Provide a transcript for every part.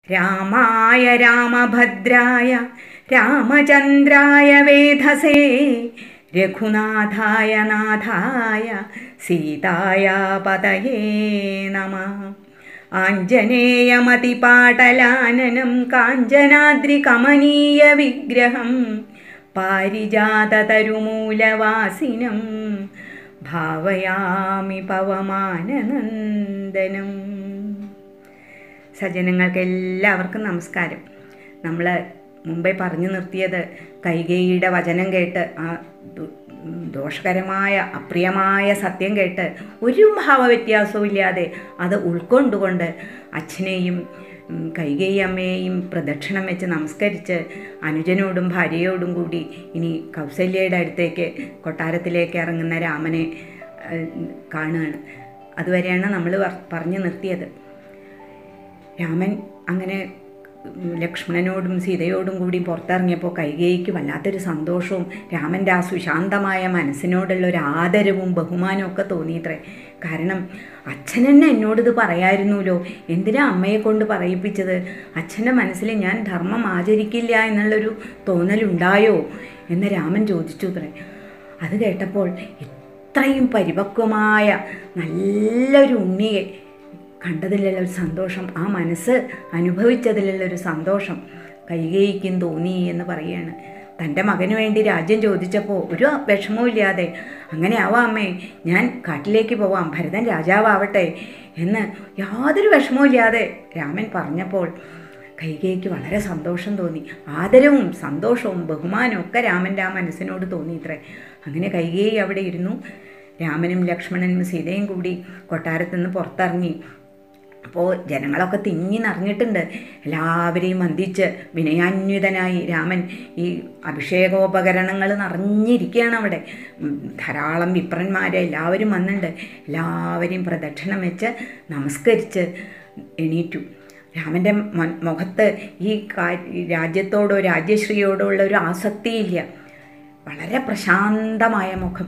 രാമായ രാമഭദ്രായ രാമചന്ദ്രായ വേധസേ രഘുനാഥായ നാഥായ സീതായ പതയേ നമ ആഞ്ജനേയമതിപാടലാനനം കാഞ്ചനാദ്രികമനീയ വിഗ്രഹം പാരിജാതതരുമൂലവാസിനം ഭാവയാമി പവമാനനന്ദനം സജ്ജനങ്ങൾക്ക് എല്ലാവർക്കും നമസ്കാരം നമ്മൾ മുമ്പേ പറഞ്ഞു നിർത്തിയത് കൈകേയിയുടെ വചനം കേട്ട് ആ ദു- ദോഷകരമായ അപ്രിയമായ സത്യം കേട്ട് ഒരു ഭാവവ്യത്യാസവും ഇല്ലാതെ അത് ഉൾക്കൊണ്ടുകൊണ്ട് അച്ഛനെയും ഉം, കൈകേയി അമ്മയെയും പ്രദക്ഷിണം വെച്ച് നമസ്കരിച്ച് അനുജനോടും ഭാര്യയോടും കൂടി ഇനി കൗസല്യയുടെ അടുത്തേക്ക് കൊട്ടാരത്തിലേക്ക് ഇറങ്ങുന്ന രാമനെ ഏഹ്, കാണുകയാണ് അതുവരെയാണ് നമ്മൾ പറഞ്ഞു നിർത്തിയത് രാമൻ അങ്ങനെ ലക്ഷ്മണനോടും സീതയോടും കൂടി പുറത്തിറങ്ങിയപ്പോൾ കൈകേയിക്ക് വല്ലാത്തൊരു സന്തോഷവും രാമൻ്റെ ആ സുശാന്തമായ മനസ്സിനോടുള്ള ഒരു ആദരവും ബഹുമാനവും ഒക്കെ തോന്നിയിത്രേ കാരണം അച്ഛൻ തന്നെ എന്നോടിത് പറയായിരുന്നല്ലോ എന്തിനാ അമ്മയെ കൊണ്ട് പറയിപ്പിച്ചത് അച്ഛൻ്റെ മനസ്സിൽ ഞാൻ ധർമ്മം ആചരിക്കില്ല എന്നുള്ളൊരു തോന്നലുണ്ടായോ എന്ന് രാമൻ ചോദിച്ചു അത്രേ അത് കേട്ടപ്പോൾ ഇത്രയും പരിപക്വമായ നല്ലൊരു ഉണ്ണിയെ കണ്ടതിലുള്ള ഒരു സന്തോഷം ആ മനസ്സ് അനുഭവിച്ചതിലുള്ള ഒരു സന്തോഷം കൈകേയിക്കും തോന്നി എന്ന് പറയുകയാണ് തൻ്റെ മകന് വേണ്ടി രാജ്യം ചോദിച്ചപ്പോൾ ഒരു വിഷമവും ഇല്ലാതെ അങ്ങനെ ആവാം അമ്മേ ഞാൻ കാട്ടിലേക്ക് പോവാം ഭരതൻ രാജാവാവട്ടെ എന്ന് യാതൊരു വിഷമവും ഇല്ലാതെ രാമൻ പറഞ്ഞപ്പോൾ കൈകേയിക്ക് വളരെ സന്തോഷം തോന്നി ആദരവും സന്തോഷവും ബഹുമാനവും ഒക്കെ രാമൻ്റെ ആ മനസ്സിനോട് തോന്നി ഇത്രേ അങ്ങനെ കൈകേയി അവിടെ ഇരുന്നു രാമനും ലക്ഷ്മണനും സീതയും കൂടി കൊട്ടാരത്തു നിന്ന് പുറത്തിറങ്ങി അപ്പോൾ ജനങ്ങളൊക്കെ തിങ്ങി നിറഞ്ഞിട്ടുണ്ട് എല്ലാവരെയും വന്ദിച്ച് വിനയാന്വിതനായി രാമൻ ഈ അഭിഷേകോപകരണങ്ങൾ നിറഞ്ഞിരിക്കുകയാണ് അവിടെ ഉം, ധാരാളം വിപ്രന്മാരെ എല്ലാവരും വന്നിട്ടുണ്ട് എല്ലാവരെയും പ്രദക്ഷിണം വെച്ച് നമസ്കരിച്ച് എണീറ്റു രാമൻ്റെ മൊ- മുഖത്ത് ഈ കാ- ഈ രാജ്യത്തോടോ രാജ്യശ്രീയോടോ ഉള്ള ഒരു ആസക്തിയില്ല വളരെ പ്രശാന്തമായ മുഖം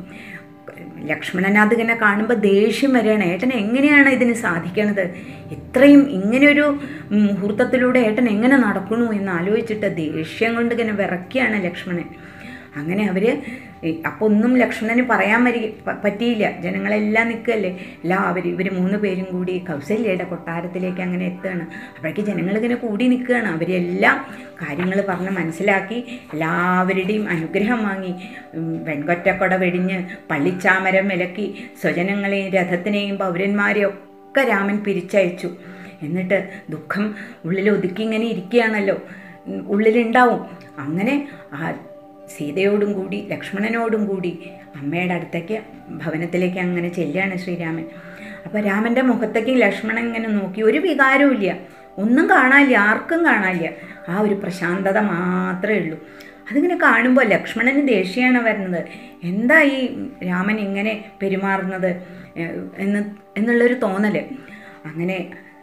ലക്ഷ്മണൻ അതിങ്ങനെ കാണുമ്പോൾ ദേഷ്യം വരികയാണ് ഏട്ടൻ എങ്ങനെയാണ് ഇതിന് സാധിക്കണത് ഇത്രയും ഇങ്ങനെയൊരു മുഹൂർത്തത്തിലൂടെ ഏട്ടൻ എങ്ങനെ നടക്കണു എന്ന് ആലോചിച്ചിട്ട് ദേഷ്യം കൊണ്ട് ഇങ്ങനെ വിറയ്ക്കുകയാണ് ലക്ഷ്മണൻ അങ്ങനെ അവർ അപ്പോൾ ഒന്നും ലക്ഷ്മണന് പറയാൻ വരി പ- പറ്റിയില്ല ജനങ്ങളെല്ലാം നിൽക്കുകയല്ലേ എല്ലാവരും ഇവർ മൂന്ന് പേരും കൂടി കൗസല്യയുടെ കൊട്ടാരത്തിലേക്ക് അങ്ങനെ എത്തുകയാണ് അപ്പോഴേക്ക് ജനങ്ങളിങ്ങനെ കൂടി നിൽക്കുകയാണ് അവരെല്ലാം കാര്യങ്ങൾ പറഞ്ഞ് മനസ്സിലാക്കി എല്ലാവരുടെയും അനുഗ്രഹം വാങ്ങി ഉം, വെൺകൊറ്റക്കൊട വെടിഞ്ഞ് പള്ളിച്ചാമരം വിലക്കി സ്വജനങ്ങളെയും രഥത്തിനെയും പൗരന്മാരെയും ഒക്കെ രാമൻ പിരിച്ചയച്ചു എന്നിട്ട് ദുഃഖം ഉള്ളിൽ ഒതുക്കി ഇങ്ങനെ ഇരിക്കുകയാണല്ലോ ഉം, ഉള്ളിലുണ്ടാവും അങ്ങനെ ആ സീതയോടും കൂടി ലക്ഷ്മണനോടും കൂടി അമ്മയുടെ അടുത്തേക്ക് ഭവനത്തിലേക്ക് അങ്ങനെ ചെല്ലുകയാണ് ശ്രീരാമൻ അപ്പോൾ രാമൻ്റെ മുഖത്തേക്ക് ലക്ഷ്മണൻ ഇങ്ങനെ നോക്കി ഒരു വികാരവും ഇല്ല ഒന്നും കാണാനില്ല ആർക്കും കാണാനില്ല ആ ഒരു പ്രശാന്തത മാത്രമേ ഉള്ളൂ അതിങ്ങനെ കാണുമ്പോൾ ലക്ഷ്മണന് ദേഷ്യമാണ് വരുന്നത് എന്താ ഈ രാമൻ ഇങ്ങനെ പെരുമാറുന്നത് ഏഹ് എന്ന് എന്നുള്ളൊരു തോന്നൽ അങ്ങനെ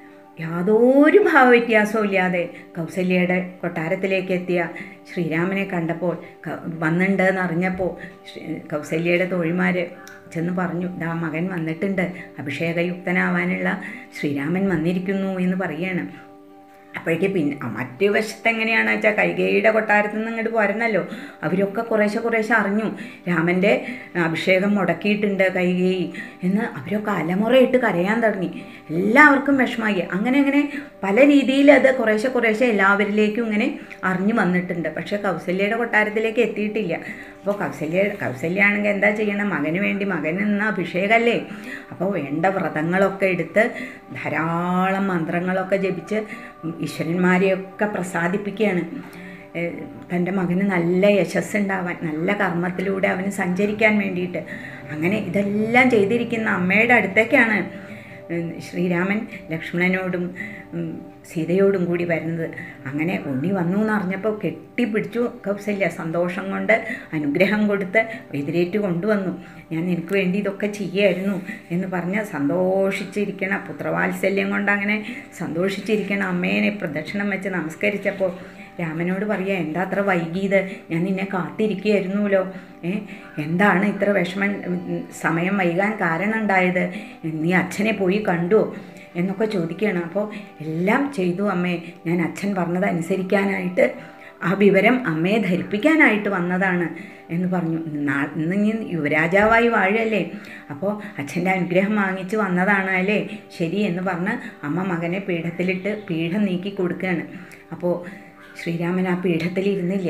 യാതൊരു ഭാവവ്യത്യാസവും ഇല്ലാതെ കൗസല്യയുടെ കൊട്ടാരത്തിലേക്ക് എത്തിയ ശ്രീരാമനെ കണ്ടപ്പോൾ ക- വന്നിട്ടുണ്ടെന്ന് അറിഞ്ഞപ്പോൾ ശ്രീ- കൗസല്യയുടെ തോഴിമാർ ചെന്ന് പറഞ്ഞു ദാ മകൻ വന്നിട്ടുണ്ട് അഭിഷേകയുക്തനാവാനുള്ള ശ്രീരാമൻ വന്നിരിക്കുന്നു എന്ന് പറയാണ് അപ്പോഴേക്ക് പിന്നെ ആ മറ്റു വശത്ത് എങ്ങനെയാണെന്ന് വെച്ചാൽ കൈകേയിയുടെ കൊട്ടാരത്തിൽ നിന്ന് ഇങ്ങോട്ട് പോരണല്ലോ അവരൊക്കെ കുറേശ്ശെ കുറേശ്ശെ അറിഞ്ഞു രാമൻ്റെ അഭിഷേകം മുടക്കിയിട്ടുണ്ട് കൈകേയി എന്ന് അവരൊക്കെ അലമുറയിട്ട് കരയാൻ തുടങ്ങി എല്ലാവർക്കും വിഷമായി അങ്ങനെ അങ്ങനെ പല രീതിയിൽ അത് കുറേശ്ശെ കുറേശ്ശെ എല്ലാവരിലേക്കും ഇങ്ങനെ അറിഞ്ഞു വന്നിട്ടുണ്ട് പക്ഷേ കൗസല്യയുടെ കൊട്ടാരത്തിലേക്ക് എത്തിയിട്ടില്ല അപ്പോൾ കൗസല്യ കൗസല്യാണെങ്കിൽ എന്താ ചെയ്യണം മകന് വേണ്ടി മകൻ എന്ന അഭിഷേകമല്ലേ അപ്പോൾ വേണ്ട വ്രതങ്ങളൊക്കെ എടുത്ത് ധാരാളം മന്ത്രങ്ങളൊക്കെ ജപിച്ച് ഈശ്വരന്മാരെയൊക്കെ പ്രസാദിപ്പിക്കുകയാണ് ഏഹ് തൻ്റെ മകന് നല്ല യശസ് ഉണ്ടാവാൻ നല്ല കർമ്മത്തിലൂടെ അവന് സഞ്ചരിക്കാൻ വേണ്ടിയിട്ട് അങ്ങനെ ഇതെല്ലാം ചെയ്തിരിക്കുന്ന അമ്മയുടെ അടുത്തേക്കാണ് ഉം, ശ്രീരാമൻ ലക്ഷ്മണനോടും ഉം, സീതയോടും കൂടി വരുന്നത് അങ്ങനെ ഉണ്ണി വന്നു എന്ന് അറിഞ്ഞപ്പോൾ കെട്ടിപ്പിടിച്ചു കൗസല്യ സന്തോഷം കൊണ്ട് അനുഗ്രഹം കൊടുത്ത് എതിരേറ്റ് കൊണ്ടുവന്നു ഞാൻ നിനക്ക് വേണ്ടി ഇതൊക്കെ ചെയ്യായിരുന്നു എന്ന് പറഞ്ഞ് സന്തോഷിച്ചിരിക്കണ പുത്രവാത്സല്യം കൊണ്ട് അങ്ങനെ സന്തോഷിച്ചിരിക്കണ അമ്മേനെ പ്രദക്ഷിണം വെച്ച് നമസ്കരിച്ചപ്പോൾ രാമനോട് പറയുക എന്താ അത്ര വൈകിയത് ഞാൻ നിന്നെ കാത്തിരിക്കുകയായിരുന്നല്ലോ ഏ എന്താണ് ഇത്ര വിഷമം ഉം, സമയം വൈകാൻ കാരണം ഉണ്ടായത് നീ അച്ഛനെ പോയി കണ്ടു എന്നൊക്കെ ചോദിക്കുകയാണ് അപ്പോൾ എല്ലാം ചെയ്തു അമ്മേ ഞാൻ അച്ഛൻ പറഞ്ഞത് അനുസരിക്കാനായിട്ട് ആ വിവരം അമ്മയെ ധരിപ്പിക്കാനായിട്ട് വന്നതാണ് എന്ന് പറഞ്ഞു നാ ഇന്ന് ഇനി യുവരാജാവായി വാഴല്ലേ അപ്പോൾ അച്ഛൻ്റെ അനുഗ്രഹം വാങ്ങിച്ച് വന്നതാണ് അല്ലേ ശരി എന്ന് പറഞ്ഞ് അമ്മ മകനെ പീഠത്തിലിട്ട് പീഠം നീക്കി കൊടുക്കുകയാണ് അപ്പോൾ ശ്രീരാമൻ ആ പീഠത്തിൽ ഇരുന്നില്ല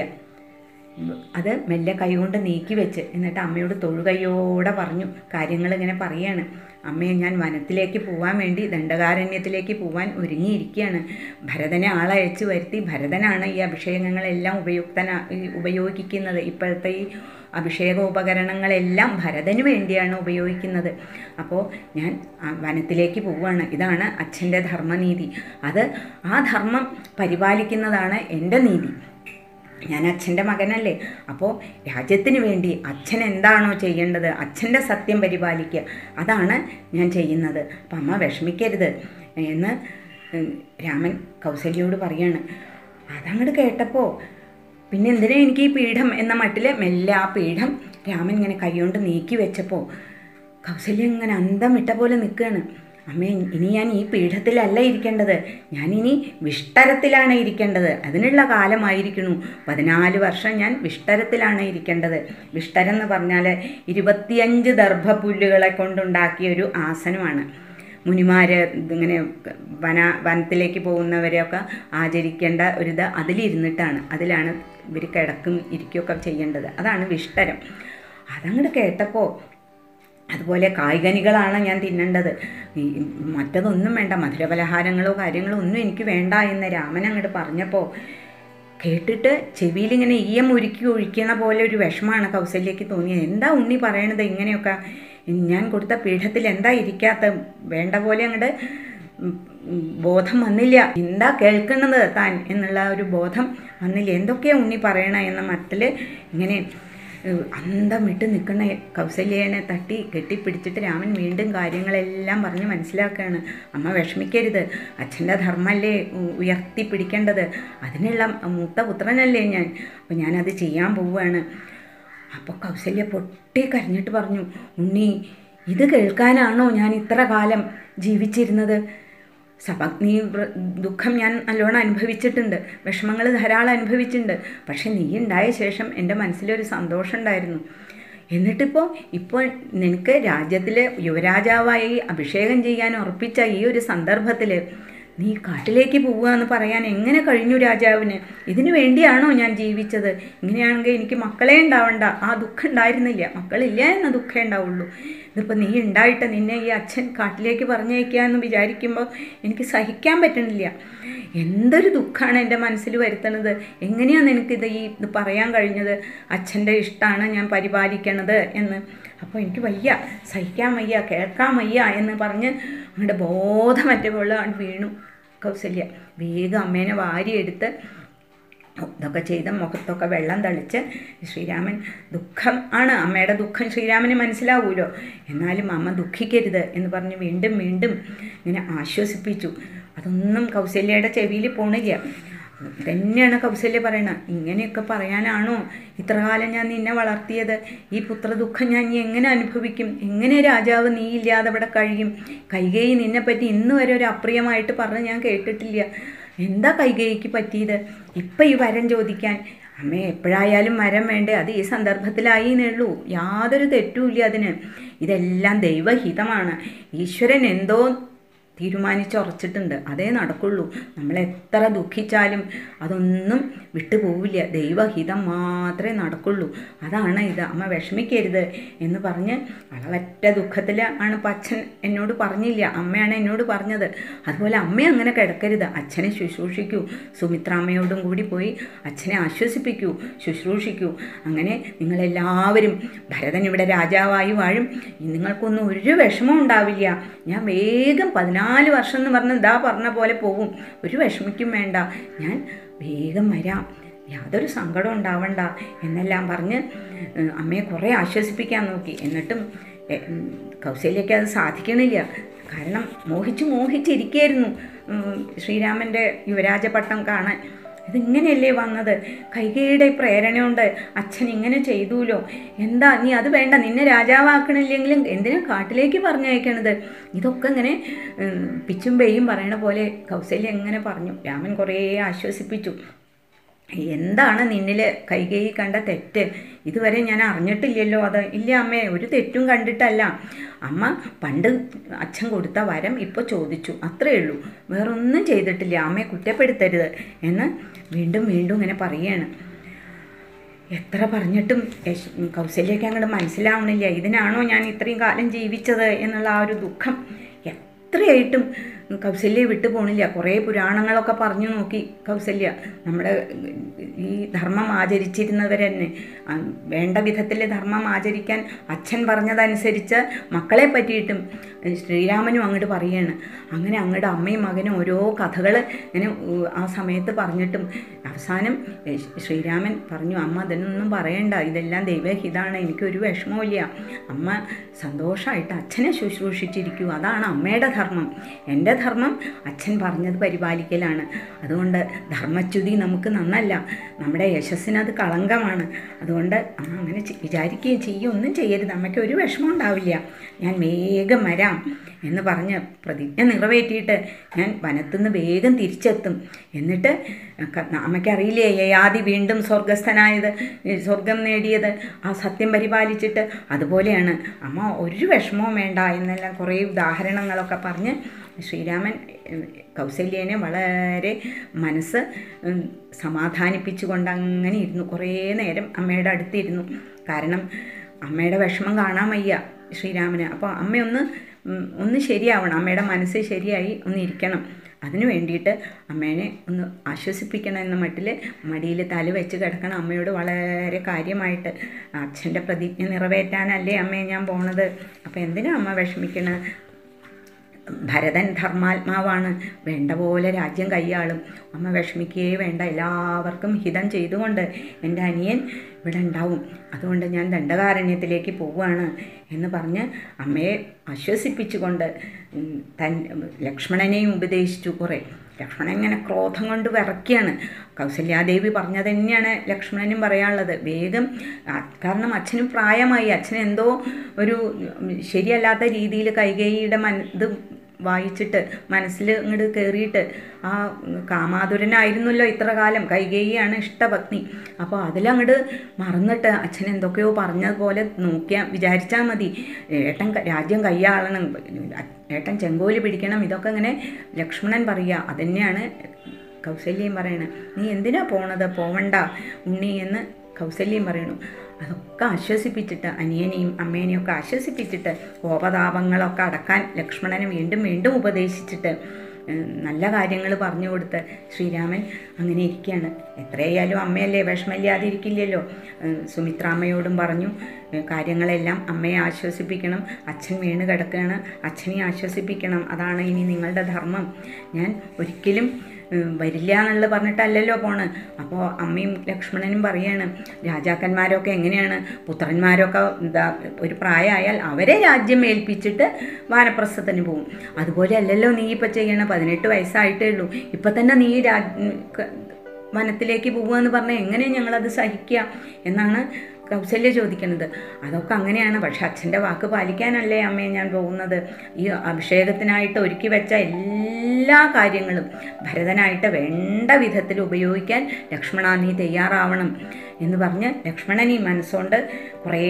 അത് മെല്ലെ കൈകൊണ്ട് നീക്കി വെച്ച് എന്നിട്ട് അമ്മയോട് തൊഴുകൈയോടെ പറഞ്ഞു കാര്യങ്ങൾ ഇങ്ങനെ പറയാണ് അമ്മയെ ഞാൻ വനത്തിലേക്ക് പോവാൻ വേണ്ടി ദണ്ഡകാരണ്യത്തിലേക്ക് പോവാൻ ഒരുങ്ങിയിരിക്കുകയാണ് ഭരതനെ ആളയച്ച് വരുത്തി ഭരതനാണ് ഈ അഭിഷേകങ്ങളെല്ലാം ഉപയുക്തന ഈ ഉപയോഗിക്കുന്നത് ഇപ്പോഴത്തെ ഈ അഭിഷേക ഉപകരണങ്ങളെല്ലാം ഭരതന് വേണ്ടിയാണ് ഉപയോഗിക്കുന്നത് അപ്പോൾ ഞാൻ ആ വനത്തിലേക്ക് പോവുകയാണ് ഇതാണ് അച്ഛൻ്റെ ധർമ്മനീതി അത് ആ ധർമ്മം പരിപാലിക്കുന്നതാണ് എൻ്റെ നീതി ഞാൻ അച്ഛൻ്റെ മകനല്ലേ അപ്പോൾ രാജ്യത്തിന് വേണ്ടി അച്ഛൻ എന്താണോ ചെയ്യേണ്ടത് അച്ഛൻ്റെ സത്യം പരിപാലിക്കുക അതാണ് ഞാൻ ചെയ്യുന്നത് അപ്പം അമ്മ വിഷമിക്കരുത് എന്ന് ഉം, രാമൻ കൗസല്യയോട് പറയാണ് അതങ്ങോട്ട് കേട്ടപ്പോൾ പിന്നെ എന്തിനാ എനിക്ക് ഈ പീഠം എന്ന മട്ടിൽ മെല്ലെ ആ പീഠം രാമൻ ഇങ്ങനെ കൈകൊണ്ട് നീക്കി വെച്ചപ്പോൾ കൗസല്യ ഇങ്ങനെ അന്തം വിട്ട പോലെ നിൽക്കുകയാണ് അമ്മേ ഇനി ഞാൻ ഈ പീഠത്തിലല്ല ഇരിക്കേണ്ടത് ഞാനിനി വിഷ്ടരത്തിലാണ് ഇരിക്കേണ്ടത് അതിനുള്ള കാലമായിരിക്കണു പതിനാല് വർഷം ഞാൻ വിഷ്ടരത്തിലാണ് ഇരിക്കേണ്ടത് വിഷ്ടരം എന്ന് പറഞ്ഞാൽ ഇരുപത്തിയഞ്ച് ദർഭപുല്ലുകളെ കൊണ്ടുണ്ടാക്കിയ ഒരു ആസനമാണ് മുനിമാർ ഇങ്ങനെ വന വനത്തിലേക്ക് പോകുന്നവരെയൊക്കെ ആചരിക്കേണ്ട ഒരിത് അതിലിരുന്നിട്ടാണ് അതിലാണ് ഇവർ കിടക്കും ഇരിക്കുകയൊക്കെ ചെയ്യേണ്ടത് അതാണ് വിഷ്ടരം അതങ്ങോട്ട് കേട്ടപ്പോൾ അതുപോലെ കായ്കനികളാണ് ഞാൻ തിന്നേണ്ടത് ഈ മറ്റതൊന്നും വേണ്ട മധുരപലഹാരങ്ങളോ കാര്യങ്ങളോ ഒന്നും എനിക്ക് വേണ്ട എന്ന് രാമൻ അങ്ങോട്ട് പറഞ്ഞപ്പോൾ കേട്ടിട്ട് ചെവിയിലിങ്ങനെ ഈയം ഉരുക്കി ഒഴിക്കണ പോലെ ഒരു വിഷമാണ് കൗസല്യക്ക് തോന്നിയത് എന്താ ഉണ്ണി പറയണത് ഇങ്ങനെയൊക്കെ ഞാൻ കൊടുത്ത പീഠത്തിൽ എന്താ ഇരിക്കാത്ത വേണ്ട പോലെ അങ്ങോട്ട് ബോധം വന്നില്ല എന്താ കേൾക്കുന്നത് താൻ എന്നുള്ള ഒരു ബോധം വന്നില്ല എന്തൊക്കെയാ ഉണ്ണി പറയണ എന്ന മട്ടിൽ ഇങ്ങനെ ഏഹ് അന്തം വിട്ട് നിൽക്കുന്ന കൗസല്യേനെ തട്ടി കെട്ടിപ്പിടിച്ചിട്ട് രാമൻ വീണ്ടും കാര്യങ്ങളെല്ലാം പറഞ്ഞ് മനസ്സിലാക്കുകയാണ് അമ്മ വിഷമിക്കരുത് അച്ഛൻ്റെ ധർമ്മമല്ലേ ഉ- ഉയർത്തിപ്പിടിക്കേണ്ടത് അതിനുള്ള മൂത്ത പുത്രനല്ലേ ഞാൻ അപ്പോൾ ഞാനത് ചെയ്യാൻ പോവുകയാണ് അപ്പോൾ കൗസല്യ പൊട്ടി കരഞ്ഞിട്ട് പറഞ്ഞു ഉണ്ണി ഇത് കേൾക്കാനാണോ ഞാൻ ഇത്ര കാലം ജീവിച്ചിരുന്നത് സപത്നി വ്ര- ദുഃഖം ഞാൻ നല്ലോണം അനുഭവിച്ചിട്ടുണ്ട് വിഷമങ്ങൾ ധാരാളം അനുഭവിച്ചിട്ടുണ്ട് പക്ഷെ നീ ഉണ്ടായ ശേഷം എൻ്റെ മനസ്സിലൊരു സന്തോഷം ഉണ്ടായിരുന്നു എന്നിട്ടിപ്പോൾ ഇപ്പോൾ നിനക്ക് രാജ്യത്തിൽ യുവരാജാവായി അഭിഷേകം ചെയ്യാൻ ഉറപ്പിച്ച ഈ ഒരു സന്ദർഭത്തിൽ നീ കാട്ടിലേക്ക് പോവുക എന്ന് പറയാൻ എങ്ങനെ കഴിഞ്ഞു രാജാവിന് ഇതിനു വേണ്ടിയാണോ ഞാൻ ജീവിച്ചത് ഇങ്ങനെയാണെങ്കിൽ എനിക്ക് മക്കളെ ഉണ്ടാവണ്ട ആ ദുഃഖം ഉണ്ടായിരുന്നില്ല മക്കളില്ല എന്ന ദുഃഖമേ ഉണ്ടാവുള്ളൂ ഇതിപ്പോൾ നീ ഉണ്ടായിട്ട് നിന്നെ ഈ അച്ഛൻ കാട്ടിലേക്ക് പറഞ്ഞയക്കുക എന്ന് വിചാരിക്കുമ്പോൾ എനിക്ക് സഹിക്കാൻ പറ്റണില്ല എന്തൊരു ദുഃഖമാണ് എൻ്റെ മനസ്സിൽ വരുത്തണത് എങ്ങനെയാണ് എനിക്കിത് ഈ ഇത് പറയാൻ കഴിഞ്ഞത് അച്ഛൻ്റെ ഇഷ്ടമാണ് ഞാൻ പരിപാലിക്കണത് എന്ന് അപ്പോൾ എനിക്ക് വയ്യ സഹിക്കാൻ വയ്യ കേൾക്കാൻ വയ്യ എന്ന് പറഞ്ഞ് അങ്ങോട്ട് ബോധമറ്റ വെള്ളം വീണു കൗസല്യ വേഗം അമ്മേനെ വാരിയെടുത്ത് ഇതൊക്കെ ചെയ്ത് മുഖത്തൊക്കെ വെള്ളം തളിച്ച് ശ്രീരാമൻ ദുഃഖം ആണ് അമ്മയുടെ ദുഃഖം ശ്രീരാമന് മനസ്സിലാവുമല്ലോ എന്നാലും അമ്മ ദുഃഖിക്കരുത് എന്ന് പറഞ്ഞ് വീണ്ടും വീണ്ടും ഇങ്ങനെ ആശ്വസിപ്പിച്ചു അതൊന്നും കൗസല്യയുടെ ചെവിയിൽ പോണില്ല തന്നെയാണ് കൗസല്യ പറയണത് ഇങ്ങനെയൊക്കെ പറയാനാണോ ഇത്ര കാലം ഞാൻ നിന്നെ വളർത്തിയത് ഈ പുത്രദുഃഖം ഞാൻ ഇനി എങ്ങനെ അനുഭവിക്കും എങ്ങനെ രാജാവ് നീ ഇല്ലാതെ ഇവിടെ കഴിയും കൈകേയി നിന്നെപ്പറ്റി ഇന്ന് വരെ ഒരു അപ്രിയമായിട്ട് പറഞ്ഞ് ഞാൻ കേട്ടിട്ടില്ല എന്താ കൈകേയിക്ക് പറ്റിയത് ഇപ്പം ഈ വരം ചോദിക്കാൻ അമ്മ എപ്പോഴായാലും മരം വേണ്ടേ അത് ഈ സന്ദർഭത്തിലായി എന്നുള്ളൂ യാതൊരു തെറ്റുമില്ല അതിന് ഇതെല്ലാം ദൈവഹിതമാണ് ഈശ്വരൻ എന്തോ തീരുമാനിച്ചുറച്ചിട്ടുണ്ട് അതേ നടക്കുള്ളൂ നമ്മൾ എത്ര ദുഃഖിച്ചാലും അതൊന്നും വിട്ടുപോവില്ല ദൈവഹിതം മാത്രമേ നടക്കുള്ളൂ അതാണ് ഇത് അമ്മ വിഷമിക്കരുത് എന്ന് പറഞ്ഞ് വളവറ്റ ദുഃഖത്തിൽ ആണ് ഇപ്പം അച്ഛൻ എന്നോട് പറഞ്ഞില്ല അമ്മയാണ് എന്നോട് പറഞ്ഞത് അതുപോലെ അമ്മ അങ്ങനെ കിടക്കരുത് അച്ഛനെ ശുശ്രൂഷിക്കൂ സുമിത്രാമ്മയോടും കൂടി പോയി അച്ഛനെ ആശ്വസിപ്പിക്കൂ ശുശ്രൂഷിക്കൂ അങ്ങനെ നിങ്ങളെല്ലാവരും ഭരതൻ ഇവിടെ രാജാവായി വാഴും നിങ്ങൾക്കൊന്നും ഒരു വിഷമം ഉണ്ടാവില്ല ഞാൻ വേഗം പതിനാല് വർഷം എന്ന് പറഞ്ഞ് ഇതാ പറഞ്ഞ പോലെ പോകും ഒരു വിഷമിക്കും വേണ്ട ഞാൻ വേഗം വരാം യാതൊരു സങ്കടം ഉണ്ടാവണ്ട എന്നെല്ലാം പറഞ്ഞ് ഏഹ്, അമ്മയെ കുറേ ആശ്വസിപ്പിക്കാൻ നോക്കി എന്നിട്ടും എ- ഉം, കൗസല്യയ്ക്ക് അത് സാധിക്കണില്ല കാരണം മോഹിച്ച് മോഹിച്ചിരിക്കുകയായിരുന്നു ഉം, ശ്രീരാമൻ്റെ യുവരാജ പട്ടം കാണാൻ ഇതിങ്ങനെയല്ലേ വന്നത് കൈകയുടെ പ്രേരണ കൊണ്ട് അച്ഛൻ ഇങ്ങനെ ചെയ്തൂലോ എന്താ നീ അത് വേണ്ട നിന്നെ രാജാവാക്കണില്ലെങ്കിലും എന്തിനാ കാട്ടിലേക്ക് പറഞ്ഞയക്കണത് ഇതൊക്കെ ഇങ്ങനെ ഉം, പിച്ചും പെയ്യും പറയണ പോലെ കൗസല്യ എങ്ങനെ പറഞ്ഞു രാമൻ കുറേ ആശ്വസിപ്പിച്ചു എന്താണ് നിന്നിൽ കൈകൈ കണ്ട തെറ്റ് ഇതുവരെ ഞാൻ അറിഞ്ഞിട്ടില്ലല്ലോ അത് ഇല്ല അമ്മേ ഒരു തെറ്റും കണ്ടിട്ടല്ല അമ്മ പണ്ട് അച്ഛൻ കൊടുത്ത വരം ഇപ്പോൾ ചോദിച്ചു അത്രയേ ഉള്ളൂ വേറൊന്നും ചെയ്തിട്ടില്ല അമ്മയെ കുറ്റപ്പെടുത്തരുത് എന്ന് വീണ്ടും വീണ്ടും ഇങ്ങനെ പറയുകയാണ് എത്ര പറഞ്ഞിട്ടും യശ്- കൗസല്യയ്ക്ക് അങ്ങോട്ട് മനസ്സിലാവണില്ല ഇതിനാണോ ഞാൻ ഇത്രയും കാലം ജീവിച്ചത് എന്നുള്ള ആ ഒരു ദുഃഖം എത്രയായിട്ടും കൗസല്യെ വിട്ടു പോണില്ല കുറേ പുരാണങ്ങളൊക്കെ പറഞ്ഞു നോക്കി കൗസല്യ നമ്മുടെ ഈ ധർമ്മം ആചരിച്ചിരുന്നവർ തന്നെ ആ, വേണ്ട വിധത്തിൽ ധർമ്മം ആചരിക്കാൻ അച്ഛൻ പറഞ്ഞതനുസരിച്ച് മക്കളെ പറ്റിയിട്ടും ശ്രീരാമനും അങ്ങോട്ട് പറയാണ് അങ്ങനെ അങ്ങോട്ട് അമ്മയും മകനും ഓരോ കഥകൾ ഇങ്ങനെ ഉ, ആ സമയത്ത് പറഞ്ഞിട്ടും അവസാനം ഏ, ശ്രീരാമൻ പറഞ്ഞു അമ്മ അതിനൊന്നും പറയണ്ട ഇതെല്ലാം ദൈവഹിതാണ് എനിക്കൊരു വിഷമവുമില്ല അമ്മ സന്തോഷമായിട്ട് അച്ഛനെ ശുശ്രൂഷിച്ചിരിക്കൂ അതാണ് അമ്മയുടെ ധർമ്മം എൻ്റെ ധർമ്മം അച്ഛൻ പറഞ്ഞത് പരിപാലിക്കലാണ് അതുകൊണ്ട് ധർമ്മച്യുതി നമുക്ക് നന്നല്ല നമ്മുടെ യശസ്സിന് അത് കളങ്കമാണ് അതുകൊണ്ട് അമ്മ അങ്ങനെ ചെ- വിചാരിക്കുകയും ചെയ്യുകയും ഒന്നും ചെയ്യരുത് അമ്മയ്ക്ക് ഒരു വിഷമം ഉണ്ടാവില്ല ഞാൻ വേഗം വരാം എന്ന് പറഞ്ഞ് പ്രതിജ്ഞ നിറവേറ്റിയിട്ട് ഞാൻ വനത്തുനിന്ന് വേഗം തിരിച്ചെത്തും എന്നിട്ട് ക- അമ്മയ്ക്കറിയില്ലേ യയാതി വീണ്ടും സ്വർഗസ്ഥനായത് ഈ സ്വർഗം നേടിയത് ആ സത്യം പരിപാലിച്ചിട്ട് അതുപോലെയാണ് അമ്മ ഒരു വിഷമവും വേണ്ട എന്നെല്ലാം കുറേ ഉദാഹരണങ്ങളൊക്കെ പറഞ്ഞ് ശ്രീരാമൻ ഏഹ്, കൗസല്യനെ വളരെ മനസ്സ് ഉം, സമാധാനിപ്പിച്ചുകൊണ്ട് അങ്ങനെ ഇരുന്നു കുറേ നേരം അമ്മയുടെ അടുത്തിരുന്നു കാരണം അമ്മയുടെ വിഷമം കാണാൻ വയ്യ ശ്രീരാമന് അപ്പോൾ അമ്മയൊന്ന് ഉം, ഒന്ന് ശരിയാവണം അമ്മയുടെ മനസ്സ് ശരിയായി ഒന്ന് ഇരിക്കണം അതിനു വേണ്ടിയിട്ട് അമ്മേനെ ഒന്ന് ആശ്വസിപ്പിക്കണം എന്ന മട്ടിൽ മടിയിൽ തല വെച്ച് കിടക്കണം അമ്മയോട് വളരെ കാര്യമായിട്ട് അച്ഛൻ്റെ പ്രതിജ്ഞ നിറവേറ്റാനല്ലേ അമ്മയെ ഞാൻ പോണത് അപ്പോൾ എന്തിനാ അമ്മ വിഷമിക്കണത് ഭരതൻ ധർമാത്മാവാണ് വേണ്ട പോലെ രാജ്യം കൈയാളും അമ്മ വിഷമിക്കുകയേ വേണ്ട എല്ലാവർക്കും ഹിതം ചെയ്തുകൊണ്ട് എൻ്റെ അനിയൻ ഇവിടെ ഉണ്ടാവും അതുകൊണ്ട് ഞാൻ ദണ്ഡകാരണ്യത്തിലേക്ക് പോവുകയാണ് എന്ന് പറഞ്ഞ് അമ്മയെ ആശ്വസിപ്പിച്ചുകൊണ്ട് ഉം, തൻ ലക്ഷ്മണനെയും ഉപദേശിച്ചു കുറേ ലക്ഷ്മണൻ ഇങ്ങനെ ക്രോധം കൊണ്ട് വിറയ്ക്കുകയാണ് കൗസല്യാദേവി പറഞ്ഞത് തന്നെയാണ് ലക്ഷ്മണനും പറയാനുള്ളത് വേഗം ആ, കാരണം അച്ഛനും പ്രായമായി അച്ഛൻ എന്തോ ഒരു ഉം, ശരിയല്ലാത്ത രീതിയിൽ കൈകേയിയുടെ മന ഇത് വായിച്ചിട്ട് മനസ്സിൽ ഇങ്ങോട്ട് കയറിയിട്ട് ആ കാമാതുരനായിരുന്നല്ലോ ഇത്ര കാലം കൈകേയിയാണ് ഇഷ്ടപത്നി അപ്പോൾ അതിലങ്ങോട്ട് മറന്നിട്ട് അച്ഛൻ എന്തൊക്കെയോ പറഞ്ഞതുപോലെ നോക്കിയാൽ വിചാരിച്ചാൽ മതി ഏട്ടൻ ക- രാജ്യം കൈയാളണം ഏട്ടൻ ചെങ്കോല് പിടിക്കണം ഇതൊക്കെ ഇങ്ങനെ ലക്ഷ്മണൻ പറയുക അതന്നെയാണ് കൗസല്യം പറയണത് നീ എന്തിനാ പോണത് പോവണ്ട ഉണ്ണി എന്ന് കൗസല്യം പറയണു അതൊക്കെ ആശ്വസിപ്പിച്ചിട്ട് അനിയനെയും അമ്മേനെയും ഒക്കെ ആശ്വസിപ്പിച്ചിട്ട് കോപതാപങ്ങളൊക്കെ അടക്കാൻ ലക്ഷ്മണനെ വീണ്ടും വീണ്ടും ഉപദേശിച്ചിട്ട് ഉം, നല്ല കാര്യങ്ങൾ പറഞ്ഞു കൊടുത്ത് ശ്രീരാമൻ അങ്ങനെ ഇരിക്കുകയാണ് എത്രയായാലും അമ്മയല്ലേ വിഷമമില്ലാതെ ഇരിക്കില്ലല്ലോ ഉം, സുമിത്രാമ്മയോടും പറഞ്ഞു ഉം, കാര്യങ്ങളെല്ലാം അമ്മയെ ആശ്വസിപ്പിക്കണം അച്ഛൻ വീണ് കിടക്കുകയാണ് അച്ഛനെ ആശ്വസിപ്പിക്കണം അതാണ് ഇനി നിങ്ങളുടെ ധർമ്മം ഞാൻ ഒരിക്കലും ഉം, വരില്ല എന്നുള്ളത് പറഞ്ഞിട്ടല്ലല്ലോ പോണ് അപ്പോൾ അമ്മയും ലക്ഷ്മണനും പറയാണ് രാജാക്കന്മാരൊക്കെ എങ്ങനെയാണ് പുത്രന്മാരൊക്കെ എന്താ ഒരു പ്രായമായാൽ അവരെ രാജ്യം ഏൽപ്പിച്ചിട്ട് വാനപ്രസ്ഥത്തിന് പോകും അതുപോലെ അല്ലല്ലോ നീ ഇപ്പം ചെയ്യണ പതിനെട്ട് വയസ്സായിട്ടേ ഉള്ളൂ ഇപ്പം തന്നെ നീ രാജ് ക- വനത്തിലേക്ക് പോവുക എന്ന് പറഞ്ഞാൽ എങ്ങനെ ഞങ്ങളത് സഹിക്കുക എന്നാണ് കൗസല്യ ചോദിക്കുന്നത് അതൊക്കെ അങ്ങനെയാണ് പക്ഷെ അച്ഛൻ്റെ വാക്ക് പാലിക്കാനല്ലേ അമ്മയെ ഞാൻ പോകുന്നത് ഈ അഭിഷേകത്തിനായിട്ട് ഒരുക്കി വെച്ച എല്ലാ കാര്യങ്ങളും ഭരതനായിട്ട് വേണ്ട വിധത്തിൽ ഉപയോഗിക്കാൻ ലക്ഷ്മണ നീ തയ്യാറാവണം എന്ന് പറഞ്ഞ് ലക്ഷ്മണൻ ഈ മനസ്സുകൊണ്ട് കുറേ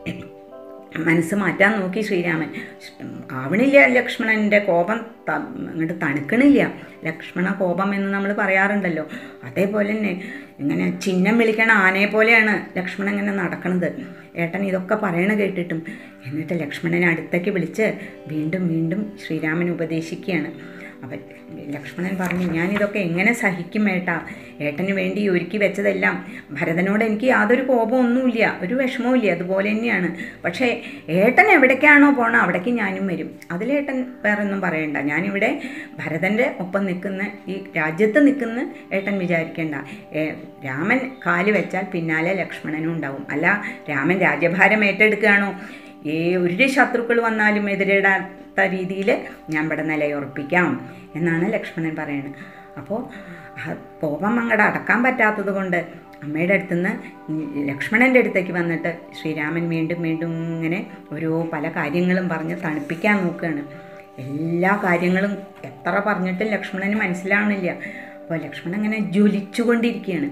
മനസ്സ് മാറ്റാൻ നോക്കി ശ്രീരാമൻ ആവണില്ല ലക്ഷ്മണൻ്റെ കോപം ത- അങ്ങോട്ട് തണുക്കണില്ല ലക്ഷ്മണ കോപം എന്ന് നമ്മൾ പറയാറുണ്ടല്ലോ അതേപോലെ തന്നെ ഇങ്ങനെ ചിഹ്നം വിളിക്കണ ആനയെ പോലെയാണ് ലക്ഷ്മണൻ ഇങ്ങനെ നടക്കണത് ഏട്ടൻ ഇതൊക്കെ പറയണ കേട്ടിട്ടും എന്നിട്ട് ലക്ഷ്മണനെ അടുത്തേക്ക് വിളിച്ച് വീണ്ടും വീണ്ടും ശ്രീരാമൻ ഉപദേശിക്കുകയാണ് അവൻ ലക്ഷ്മണൻ പറഞ്ഞു ഞാനിതൊക്കെ എങ്ങനെ സഹിക്കും ഏട്ടാ ഏട്ടന് വേണ്ടി ഒരുക്കി വെച്ചതെല്ലാം ഭരതനോട് എനിക്ക് യാതൊരു കോപമൊന്നുമില്ല ഒരു വിഷമവുമില്ല അതുപോലെ തന്നെയാണ് പക്ഷേ ഏട്ടൻ എവിടേക്കാണോ പോണോ അവിടേക്ക് ഞാനും വരും അതിലേട്ടൻ വേറെ ഒന്നും പറയണ്ട ഞാനിവിടെ ഭരതൻ്റെ ഒപ്പം നിൽക്കുന്ന ഈ രാജ്യത്ത് നിൽക്കുന്ന ഏട്ടൻ വിചാരിക്കേണ്ട ഏ, രാമൻ കാല് വെച്ചാൽ പിന്നാലെ ലക്ഷ്മണനും ഉണ്ടാവും അല്ല രാമൻ രാജ്യഭാരം ഏറ്റെടുക്കുകയാണോ ഏ ഒരു ശത്രുക്കൾ വന്നാലും എതിരിടാത്ത രീതിയിൽ ഞാൻ ഇവിടെ നിലയുറപ്പിക്കാം എന്നാണ് ലക്ഷ്മണൻ പറയുന്നത് അപ്പോൾ ആ കോപം അങ്ങോട്ട് അടക്കാൻ പറ്റാത്തത് കൊണ്ട് അമ്മയുടെ അടുത്തുനിന്ന് ലക്ഷ്മണൻ്റെ അടുത്തേക്ക് വന്നിട്ട് ശ്രീരാമൻ വീണ്ടും വീണ്ടും ഇങ്ങനെ ഓരോ പല കാര്യങ്ങളും പറഞ്ഞ് തണുപ്പിക്കാൻ നോക്കുകയാണ് എല്ലാ കാര്യങ്ങളും എത്ര പറഞ്ഞിട്ടും ലക്ഷ്മണന് മനസ്സിലാവണില്ല അപ്പോൾ ലക്ഷ്മണൻ ഇങ്ങനെ ജ്വലിച്ചുകൊണ്ടിരിക്കുകയാണ്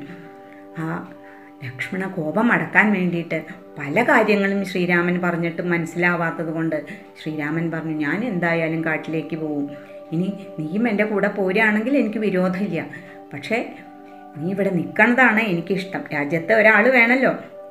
ആ ലക്ഷ്മണ കോപം അടക്കാൻ വേണ്ടിയിട്ട് പല കാര്യങ്ങളും ശ്രീരാമൻ പറഞ്ഞിട്ടും മനസ്സിലാവാത്തത് കൊണ്ട് ശ്രീരാമൻ പറഞ്ഞു ഞാൻ എന്തായാലും കാട്ടിലേക്ക് പോവും ഇനി നീയും എൻ്റെ കൂടെ പോരുകയാണെങ്കിൽ എനിക്ക് വിരോധമില്ല പക്ഷേ നീ ഇവിടെ നിൽക്കണതാണ് എനിക്കിഷ്ടം രാജ്യത്തെ ഒരാൾ വേണമല്ലോ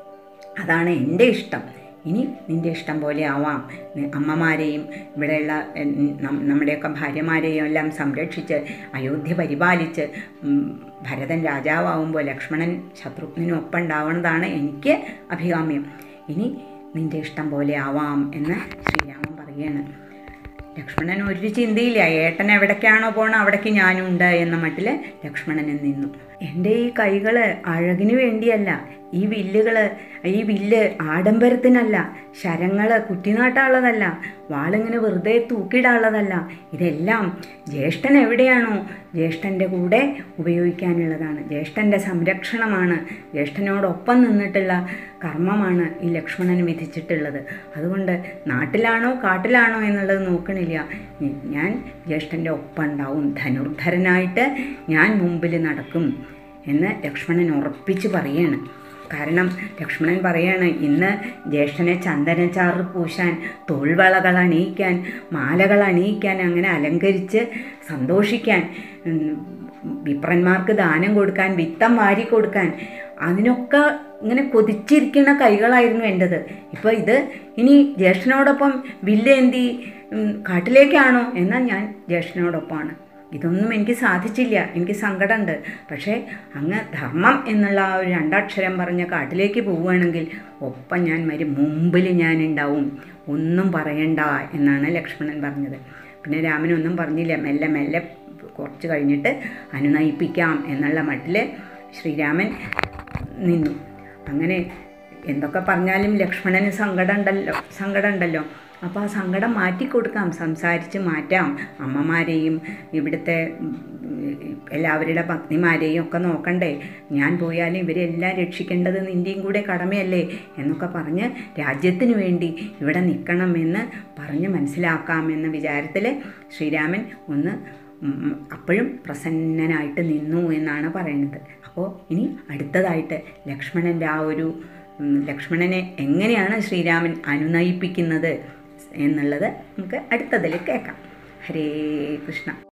അതാണ് എൻ്റെ ഇഷ്ടം ഇനി നിൻ്റെ ഇഷ്ടം പോലെ ആവാം നി- അമ്മമാരെയും ഇവിടെയുള്ള ഉം, നം- നമ്മുടെയൊക്കെ ഭാര്യമാരെയും എല്ലാം സംരക്ഷിച്ച് അയോധ്യ പരിപാലിച്ച് ഉം, ഭരതൻ രാജാവാകുമ്പോൾ ലക്ഷ്മണൻ ശത്രുഘ്നനും ഒപ്പം ഉണ്ടാവുന്നതാണ് എനിക്ക് അഭികാമ്യം ഇനി നിൻ്റെ ഇഷ്ടം പോലെ ആവാം എന്ന് ശ്രീരാമൻ പറയുകയാണ് ലക്ഷ്മണൻ ഒരു ചിന്തയില്ല ഏട്ടൻ എവിടേക്കാണോ പോണോ അവിടേക്ക് ഞാനുണ്ട് എന്ന മട്ടിൽ ലക്ഷ്മണനും നിന്നു എൻ്റെ ഈ കൈകൾ അഴകിന് വേണ്ടിയല്ല ഈ വില്ലുകൾ ഈ വില്ല് ആഡംബരത്തിനല്ല ശരങ്ങൾ കുറ്റിനാട്ടാനുള്ളതല്ല വാളിങ്ങനെ വെറുതെ തൂക്കിയിടാനുള്ളതല്ല ഇതെല്ലാം ജ്യേഷ്ഠൻ എവിടെയാണോ ജ്യേഷ്ഠൻ്റെ കൂടെ ഉപയോഗിക്കാനുള്ളതാണ് ജ്യേഷ്ഠൻ്റെ സംരക്ഷണമാണ് ജ്യേഷ്ഠനോടൊപ്പം നിന്നിട്ടുള്ള കർമ്മമാണ് ഈ ലക്ഷ്മണന് വിധിച്ചിട്ടുള്ളത് അതുകൊണ്ട് നാട്ടിലാണോ കാട്ടിലാണോ എന്നുള്ളത് നോക്കണില്ല ഞ- ഞാൻ ജ്യേഷ്ഠൻ്റെ ഒപ്പം ഉണ്ടാവും ധനുർധരനായിട്ട് ഞാൻ മുമ്പിൽ നടക്കും എന്ന് ലക്ഷ്മണൻ ഉറപ്പിച്ച് പറയാണ് കാരണം ലക്ഷ്മണൻ പറയാണ് ഇന്ന് ജ്യേഷ്ഠനെ ചന്ദനച്ചാറ് പൂശാൻ തോൾവളകൾ അണിയിക്കാൻ മാലകൾ അണിയിക്കാൻ അങ്ങനെ അലങ്കരിച്ച് സന്തോഷിക്കാൻ ഉം, വിപ്രന്മാർക്ക് ദാനം കൊടുക്കാൻ വിത്തം വാരി കൊടുക്കാൻ അതിനൊക്കെ ഇങ്ങനെ കൊതിച്ചിരിക്കുന്ന കൈകളായിരുന്നു എൻ്റെത് ഇപ്പോൾ ഇത് ഇനി ജ്യേഷ്ഠനോടൊപ്പം വില്ലേന്തി ഉം, കാട്ടിലേക്കാണോ എന്നാൽ ഞാൻ ജ്യേഷ്ഠനോടൊപ്പമാണ് ഇതൊന്നും എനിക്ക് സാധിച്ചില്ല എനിക്ക് സങ്കടമുണ്ട് പക്ഷേ അങ്ങ് ധർമ്മം എന്നുള്ള ആ ഒരു രണ്ടക്ഷരം പറഞ്ഞ കാട്ടിലേക്ക് പോവുകയാണെങ്കിൽ ഒപ്പം ഞാൻ വരും മുമ്പിൽ ഞാൻ ഉണ്ടാവും ഒന്നും പറയണ്ട എന്നാണ് ലക്ഷ്മണൻ പറഞ്ഞത് പിന്നെ രാമനൊന്നും പറഞ്ഞില്ല മെല്ലെ മെല്ലെ കുറച്ച് കഴിഞ്ഞിട്ട് അനുനയിപ്പിക്കാം എന്നുള്ള മട്ടിൽ ശ്രീരാമൻ നിന്നു അങ്ങനെ എന്തൊക്കെ പറഞ്ഞാലും ലക്ഷ്മണന് സങ്കടം ഉണ്ടല്ലോ സങ്കടം ഉണ്ടല്ലോ അപ്പോൾ ആ സങ്കടം മാറ്റിക്കൊടുക്കാം സംസാരിച്ച് മാറ്റാം അമ്മമാരെയും ഇവിടുത്തെ ഉം, എല്ലാവരുടെ പത്നിമാരെയും ഒക്കെ നോക്കണ്ടേ ഞാൻ പോയാലും ഇവരെല്ലാം രക്ഷിക്കേണ്ടത് നിൻ്റെയും കൂടെ കടമയല്ലേ എന്നൊക്കെ പറഞ്ഞ് രാജ്യത്തിന് വേണ്ടി ഇവിടെ നിൽക്കണമെന്ന് പറഞ്ഞ് മനസ്സിലാക്കാമെന്ന വിചാരത്തിൽ ശ്രീരാമൻ ഒന്ന് ഉം, അപ്പോഴും പ്രസന്നനായിട്ട് നിന്നു എന്നാണ് പറയുന്നത് അപ്പോൾ ഇനി അടുത്തതായിട്ട് ലക്ഷ്മണൻ്റെ ആ ഒരു ഉം, ലക്ഷ്മണനെ എങ്ങനെയാണ് ശ്രീരാമൻ അനുനയിപ്പിക്കുന്നത് എന്നുള്ളത് നമുക്ക് അടുത്തതിൽ കേൾക്കാം ഹരേ കൃഷ്ണ